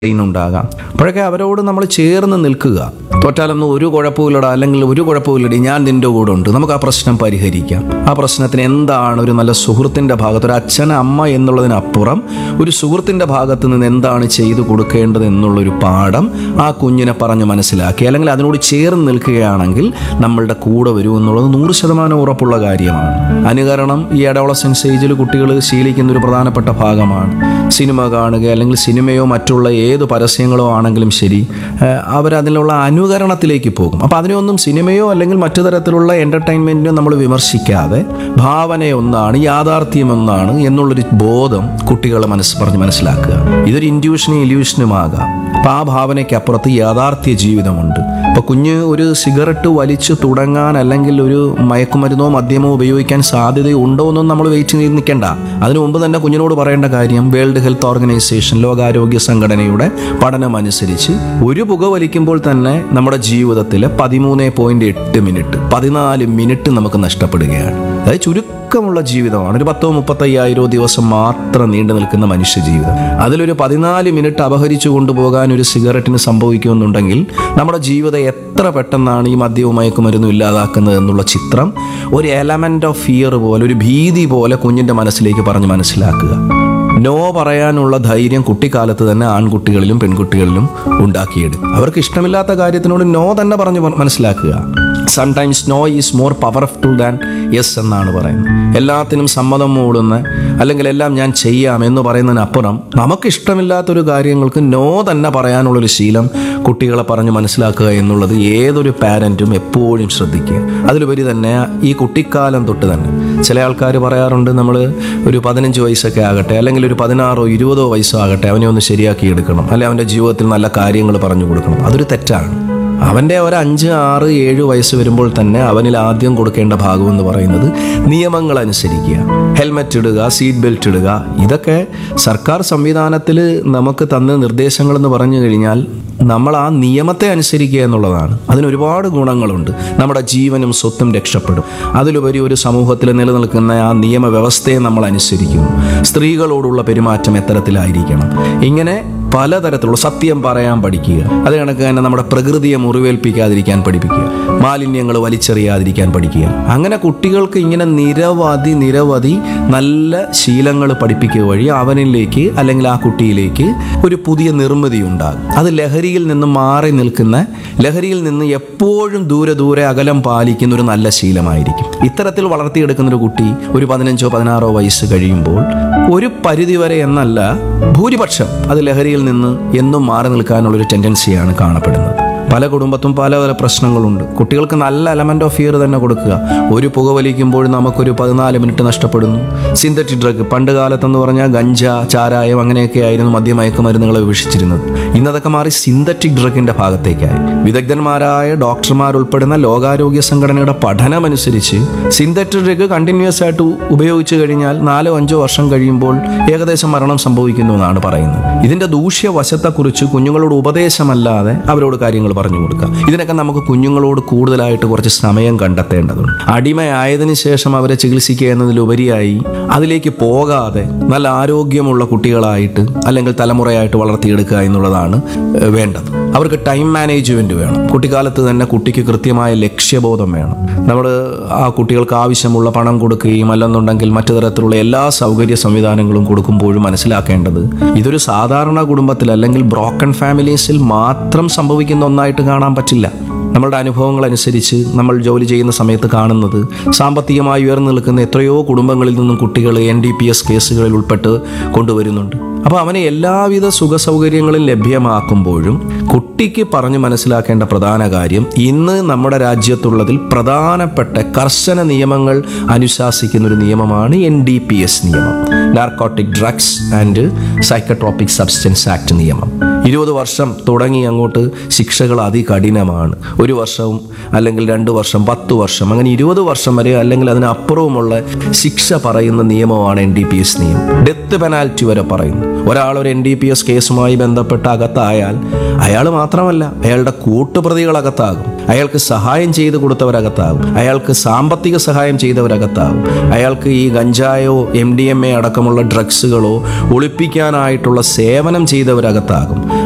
ഉണ്ടാകാം അപ്പോഴൊക്കെ അവരോട് നമ്മൾ ചേർന്ന് നിൽക്കുക തോറ്റാലൊന്നും ഒരു കുഴപ്പമില്ലടാ അല്ലെങ്കിൽ ഒരു കുഴപ്പമില്ലടി ഞാൻ നിന്റെ കൂടെ ഉണ്ട് നമുക്ക് ആ പ്രശ്നം പരിഹരിക്കാം ആ പ്രശ്നത്തിന് എന്താണ് ഒരു നല്ല സുഹൃത്തിൻ്റെ ഭാഗത്ത് ഒരു അച്ഛൻ അമ്മ എന്നുള്ളതിനപ്പുറം ഒരു സുഹൃത്തിൻ്റെ ഭാഗത്ത് നിന്ന് എന്താണ് ചെയ്തു കൊടുക്കേണ്ടത് എന്നുള്ളൊരു പാഠം ആ കുഞ്ഞിനെ പറഞ്ഞ് മനസ്സിലാക്കി അല്ലെങ്കിൽ അതിനോട് ചേർന്ന് നിൽക്കുകയാണെങ്കിൽ നമ്മളുടെ കൂടെ വരും എന്നുള്ളത് നൂറ് ശതമാനം ഉറപ്പുള്ള കാര്യമാണ് അനുകരണം ഈ അഡോളസൻസ് ഏജിൽ കുട്ടികൾ ശീലിക്കുന്ന ഒരു പ്രധാനപ്പെട്ട ഭാഗമാണ് സിനിമ കാണുക അല്ലെങ്കിൽ സിനിമയോ മറ്റുള്ള ഏത് പരസ്യങ്ങളോ ആണെങ്കിലും ശരി ഏഹ് അവരതിലുള്ള അനുകരണത്തിലേക്ക് പോകും അപ്പോൾ അതിനെയൊന്നും സിനിമയോ അല്ലെങ്കിൽ മറ്റു തരത്തിലുള്ള എൻ്റർടൈൻമെൻറ്റിനോ നമ്മൾ വിമർശിക്കാതെ ഭാവനയൊന്നാണ് യാഥാർത്ഥ്യം ഒന്നാണ് എന്നുള്ളൊരു ബോധം കുട്ടികളെ മനസ്സ് പറഞ്ഞ് മനസ്സിലാക്കുക ഇതൊരു ഇൻഡ്യൂഷനും ഇല്യൂഷനും ആകാം അപ്പോൾ ആ ഭാവനയ്ക്കപ്പുറത്ത് യാഥാർത്ഥ്യ ജീവിതമുണ്ട് അപ്പോൾ കുഞ്ഞ് ഒരു സിഗരറ്റ് വലിച്ചു തുടങ്ങാൻ അല്ലെങ്കിൽ ഒരു മയക്കുമരുന്നോ മദ്യമോ ഉപയോഗിക്കാൻ സാധ്യതയുണ്ടോ എന്നും നമ്മൾ വെയിറ്റ് ചെയ്ത് നിൽക്കേണ്ട അതിനു മുമ്പ് തന്നെ കുഞ്ഞിനോട് പറയേണ്ട കാര്യം വേൾഡ് ഹെൽത്ത് ഓർഗനൈസേഷൻ ലോകാരോഗ്യ സംഘടനയുടെ പഠനം അനുസരിച്ച് ഒരു പുക വലിക്കുമ്പോൾ തന്നെ നമ്മുടെ ജീവിതത്തിൽ പതിമൂന്ന് പോയിന്റ് എട്ട് മിനിറ്റ് പതിനാല് മിനിറ്റ് നമുക്ക് നഷ്ടപ്പെടുകയാണ് അതായത് ചുരുക്കമുള്ള ജീവിതമാണ് ഒരു പത്തോ മുപ്പത്തയ്യായിരോ ദിവസം മാത്രം നീണ്ടു നിൽക്കുന്ന മനുഷ്യ ജീവിതം അതിലൊരു പതിനാല് മിനിറ്റ് അപഹരിച്ചു കൊണ്ടുപോകാൻ ഒരു സിഗരറ്റിന് സംഭവിക്കുമെന്നുണ്ടെങ്കിൽ നമ്മുടെ ജീവിതം എത്ര പെട്ടെന്നാണ് ഈ മദ്യവും മയക്കുമരുന്നും ഇല്ലാതാക്കുന്നത് എന്നുള്ള ചിത്രം ഒരു എലമെന്റ് ഓഫ് ഫിയർ പോലെ ഒരു ഭീതി പോലെ കുഞ്ഞിന്റെ മനസ്സിലേക്ക് പറഞ്ഞ് മനസ്സിലാക്കുക നോ പറയാനുള്ള ധൈര്യം കുട്ടിക്കാലത്ത് തന്നെ ആൺകുട്ടികളിലും പെൺകുട്ടികളിലും ഉണ്ടാക്കിയെടുക്കും അവർക്ക് ഇഷ്ടമില്ലാത്ത കാര്യത്തിനോട് നോ തന്നെ പറഞ്ഞ് മ- മനസ്സിലാക്കുക sometimes no is more powerful than yes എന്നാണ് പറയുന്നത് എല്ലാത്തിനും സമ്മതം മൂടുന്ന അല്ലെങ്കിൽ എല്ലാം ഞാൻ ചെയ്യാം എന്ന് പറയുന്നതിനപ്പുറം നമുക്കിഷ്ടമില്ലാത്തൊരു കാര്യങ്ങൾക്ക് നോ തന്നെ പറയാനുള്ളൊരു ശീലം കുട്ടികളെ പറഞ്ഞ് മനസ്സിലാക്കുക എന്നുള്ളത് ഏതൊരു പാരൻറ്റും എപ്പോഴും ശ്രദ്ധിക്കുക അതിലുപരി തന്നെ ഈ കുട്ടിക്കാലം തൊട്ട് തന്നെ ചില ആൾക്കാർ പറയാറുണ്ട് നമ്മൾ ഒരു പതിനഞ്ച് വയസ്സൊക്കെ ആകട്ടെ അല്ലെങ്കിൽ ഒരു പതിനാറോ ഇരുപതോ വയസ്സോ ആകട്ടെ അവനെ ഒന്ന് ശരിയാക്കി എടുക്കണം അല്ലെ അവൻ്റെ ജീവിതത്തിൽ നല്ല കാര്യങ്ങൾ പറഞ്ഞു കൊടുക്കണം അതൊരു തെറ്റാണ് അവൻ്റെ ഒരു അഞ്ച് ആറ് ഏഴ് വയസ്സ് വരുമ്പോൾ തന്നെ അവനിൽ ആദ്യം കൊടുക്കേണ്ട ഭാഗം എന്ന് പറയുന്നത് നിയമങ്ങൾ അനുസരിക്കുക ഹെൽമറ്റ് ഇടുക സീറ്റ് ബെൽറ്റ് ഇടുക ഇതൊക്കെ സർക്കാർ സംവിധാനത്തിൽ നമുക്ക് തന്ന നിർദ്ദേശങ്ങളെന്ന് പറഞ്ഞു കഴിഞ്ഞാൽ നമ്മൾ ആ നിയമത്തെ അനുസരിക്കുക എന്നുള്ളതാണ് അതിന് ഒരുപാട് ഗുണങ്ങളുണ്ട് നമ്മുടെ ജീവനും സ്വത്തും രക്ഷപ്പെടും അതിലുപരി ഒരു സമൂഹത്തിൽ നിലനിൽക്കുന്ന ആ നിയമവ്യവസ്ഥയെ നമ്മൾ അനുസരിക്കുന്നു സ്ത്രീകളോടുള്ള പെരുമാറ്റം എത്തരത്തിലായിരിക്കണം ഇങ്ങനെ പലതരത്തിലുള്ള സത്യം പറയാൻ പഠിക്കുക അത് കണക്ക് തന്നെ നമ്മുടെ പ്രകൃതിയെ മുറിവേൽപ്പിക്കാതിരിക്കാൻ പഠിപ്പിക്കുക മാലിന്യങ്ങൾ വലിച്ചെറിയാതിരിക്കാൻ പഠിക്കുക അങ്ങനെ കുട്ടികൾക്ക് ഇങ്ങനെ നിരവധി നിരവധി നല്ല ശീലങ്ങൾ പഠിപ്പിക്കുക വഴി അവനിലേക്ക് അല്ലെങ്കിൽ ആ കുട്ടിയിലേക്ക് ഒരു പുതിയ നിർമ്മിതി ഉണ്ടാകും അത് ലഹരിയിൽ നിന്ന് മാറി നിൽക്കുന്ന ലഹരിയിൽ നിന്ന് എപ്പോഴും ദൂരെ ദൂരെ അകലം പാലിക്കുന്ന ഒരു നല്ല ശീലമായിരിക്കും ഇത്തരത്തിൽ വളർത്തിയെടുക്കുന്ന ഒരു കുട്ടി ഒരു പതിനഞ്ചോ പതിനാറോ വയസ്സ് കഴിയുമ്പോൾ ഒരു പരിധിവരെ എന്നല്ല ഭൂരിപക്ഷം അത് ലഹരിയിൽ നിന്ന് എന്നും മാറി നിൽക്കാനുള്ളൊരു ടെൻഡൻസിയാണ് കാണപ്പെടുന്നത് പല കുടുംബത്തും പല പല പ്രശ്നങ്ങളുണ്ട് കുട്ടികൾക്ക് നല്ല എലമെന്റ് ഓഫ് ഫിയർ തന്നെ കൊടുക്കുക ഒരു പുക വലിക്കുമ്പോൾ നമുക്കൊരു പതിനാല് മിനിറ്റ് നഷ്ടപ്പെടുന്നു സിന്തറ്റിക് ഡ്രഗ് പണ്ട് കാലത്തെന്ന് പറഞ്ഞാൽ ഗഞ്ച ചാരായം അങ്ങനെയൊക്കെ ആയിരുന്നു മദ്യമയക്കുമരുന്നുകളെ വീക്ഷിച്ചിരുന്നത് ഇന്നതൊക്കെ മാറി സിന്തറ്റിക് ഡ്രഗിന്റെ ഭാഗത്തേക്കായി വിദഗ്ധന്മാരായ ഡോക്ടർമാരുൾപ്പെടുന്ന ലോകാരോഗ്യ സംഘടനയുടെ പഠനമനുസരിച്ച് സിന്തറ്റിക് ഡ്രഗ് കണ്ടിന്യൂസ് ആയിട്ട് ഉപയോഗിച്ചു കഴിഞ്ഞാൽ നാലോ അഞ്ചോ വർഷം കഴിയുമ്പോൾ ഏകദേശം മരണം സംഭവിക്കുന്നു എന്നാണ് പറയുന്നത് ഇതിന്റെ ദൂഷ്യവശത്തെക്കുറിച്ച് കുഞ്ഞുങ്ങളോട് ഉപദേശമല്ലാതെ അവരോട് കാര്യങ്ങൾ പറഞ്ഞു കൊടുക്കുക ഇതിനൊക്കെ നമുക്ക് കുഞ്ഞുങ്ങളോട് കൂടുതലായിട്ട് കുറച്ച് സമയം കണ്ടെത്തേണ്ടതുണ്ട് അടിമയായതിനു ശേഷം അവരെ ചികിത്സിക്കുക എന്നതിലുപരിയായി അതിലേക്ക് പോകാതെ നല്ല ആരോഗ്യമുള്ള കുട്ടികളായിട്ട് അല്ലെങ്കിൽ തലമുറയായിട്ട് വളർത്തിയെടുക്കുക എന്നുള്ളതാണ് ഏഹ്, വേണ്ടത് അവർക്ക് ടൈം മാനേജ്മെന്റ് വേണം കുട്ടിക്കാലത്ത് തന്നെ കുട്ടിക്ക് കൃത്യമായ ലക്ഷ്യബോധം വേണം നമ്മൾ ആ കുട്ടികൾക്ക് ആവശ്യമുള്ള പണം കൊടുക്കുകയും അല്ലെന്നുണ്ടെങ്കിൽ മറ്റു തരത്തിലുള്ള എല്ലാ സൗകര്യ സംവിധാനങ്ങളും കൊടുക്കുമ്പോഴും മനസ്സിലാക്കേണ്ടത് ഇതൊരു സാധാരണ കുടുംബത്തിൽ അല്ലെങ്കിൽ ബ്രോക്കൺ ഫാമിലീസിൽ മാത്രം സംഭവിക്കുന്ന ഒന്നായിട്ട് കാണാൻ പറ്റില്ല നമ്മളുടെ അനുഭവങ്ങൾ അനുസരിച്ച് നമ്മൾ ജോലി ചെയ്യുന്ന സമയത്ത് കാണുന്നത് സാമ്പത്തികമായി ഉയർന്നു നിൽക്കുന്ന എത്രയോ കുടുംബങ്ങളിൽ നിന്നും കുട്ടികൾ എൻ ഡി പി എസ് കേസുകളിൽ ഉൾപ്പെട്ട് കൊണ്ടുവരുന്നുണ്ട് അപ്പോൾ അവന് എല്ലാവിധ സുഖ സൗകര്യങ്ങളും ലഭ്യമാക്കുമ്പോഴും കുട്ടിക്ക് പറഞ്ഞു മനസ്സിലാക്കേണ്ട പ്രധാന കാര്യം ഇന്ന് നമ്മുടെ രാജ്യത്തുള്ളതിൽ പ്രധാനപ്പെട്ട കർശന നിയമങ്ങൾ അനുശാസിക്കുന്ന ഒരു നിയമമാണ് എൻ ഡി പി എസ് നിയമം narcotic drugs and psychotropic substance act നിയമം ഇരുപത് വർഷം തുടങ്ങി അങ്ങോട്ട് ശിക്ഷകൾ അതികഠിനമാണ് ഒരു വർഷവും അല്ലെങ്കിൽ രണ്ട് വർഷം പത്ത് വർഷം അങ്ങനെ ഇരുപത് വർഷം വരെ അല്ലെങ്കിൽ അതിനപ്പുറവുമുള്ള ശിക്ഷ പറയുന്ന നിയമമാണ് എൻ ഡി പി എസ് നിയമം ഡെത്ത് പെനാൽറ്റി വരെ പറയുന്നു ഒരാൾ ഒരു എൻ ഡി പി എസ് കേസുമായി ബന്ധപ്പെട്ട് അകത്തായാൽ അയാൾ മാത്രമല്ല അയാളുടെ കൂട്ടുപ്രതികൾ അകത്താകും അയാൾക്ക് സഹായം ചെയ്തു കൊടുത്തവരകത്താകും അയാൾക്ക് സാമ്പത്തിക സഹായം ചെയ്തവരകത്താകും അയാൾക്ക് ഈ ഗഞ്ചായോ എം ഡി എം എ അടക്കമുള്ള ഡ്രഗ്സുകളോ ഒളിപ്പിക്കാനായിട്ടുള്ള സേവനം ചെയ്തവരകത്താകും